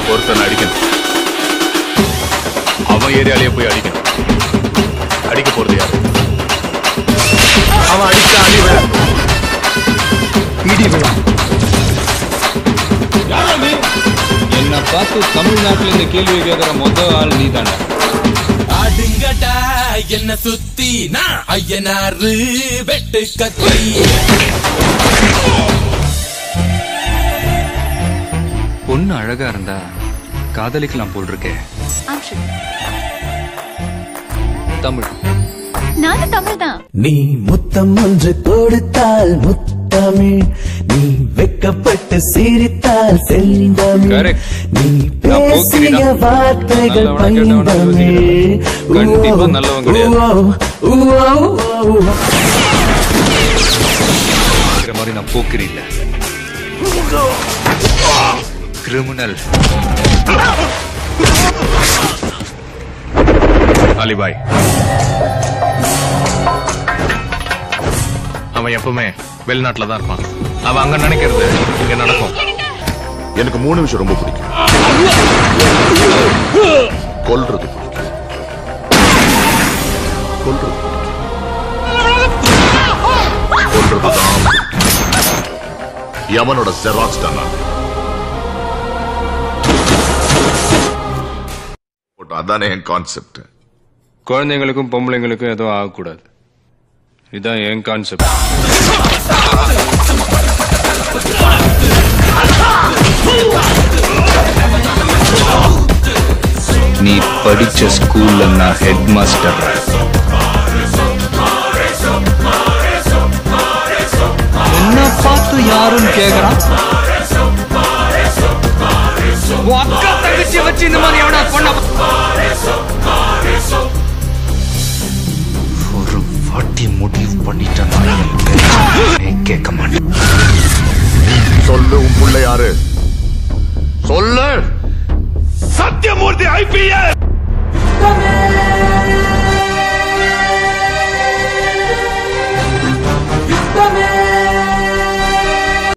ஒருத்தனை அடிக்கணும் அவன் ஏரியாலேயே போய் அடிக்கணும் அடிக்க போறது யாரு அவன் அடிச்ச அடி விழ இடி விழா என்னை பார்த்து தமிழ்நாட்டுல இந்த கேள்வி கேட்கிற மொத ஆள் நீ அடுங்கடா என்ன சுத்தி நான் ஐயனாரு வெட்டு கத்தி பொண்ணு அழகா இருந்தா காதலிக்கலாம் போல் இருக்கே ஆக்ஷன் தமிழ் நானும் தமிழ் தான் நீ முத்தம் ஒன்று கொடுத்தால் முத்தமிழ் நீ வெக்கப்பட்டு சிரித்தால் செந்தமிழ் Correct. நீ நான் பேசிய போக்கிரிதான். வார்த்தைகள் நல்லவனா கெட்டவனா பைந்தமிழ் யோசிக்கிறேன். கண்டிப்பா நல்லவன் கிடையாது. இருக்கிற மாதிரி நான் போக்கிரி இல்ல கிரிமினல் அலிபாய் அவன் எப்பவுமே வெளிநாட்டுல தான் இருப்பான் அவன் அங்க நினைக்கிறது இங்க நடக்கும் எனக்கு மூணு விஷயம் ரொம்ப பிடிக்கும் கொல்றது பிடிக்கும் கொல்றது பிடிக்கும். கொல்றது தான் பிடிக்கும். யமனோட ஜெராக்ஸ் தான் நான். போட்டோம். அதானே என் கான்செப்ட் குழந்தைங்களுக்கும் பொம்பளைங்களுக்கும் எதுவும் ஆகக்கூடாது இதுதான் என் கான்செப்ட் நீ படிச்ச ஸ்கூல்ல நான் ஹெட் மாஸ்டர் என்ன பார்த்து யாரும் கேக்குறான் உன் அக்கா தங்கச்சி வச்சு இந்த மாதிரி எவனா பண்ண ஒரு வாட்டி முடிவு பண்ணிட்டேன் கேட்க மாட்டேன் சொல்லு உன் புள்ள யாரு சொல்லு சத்தியமூர்த்தி ஐபிஎஸ்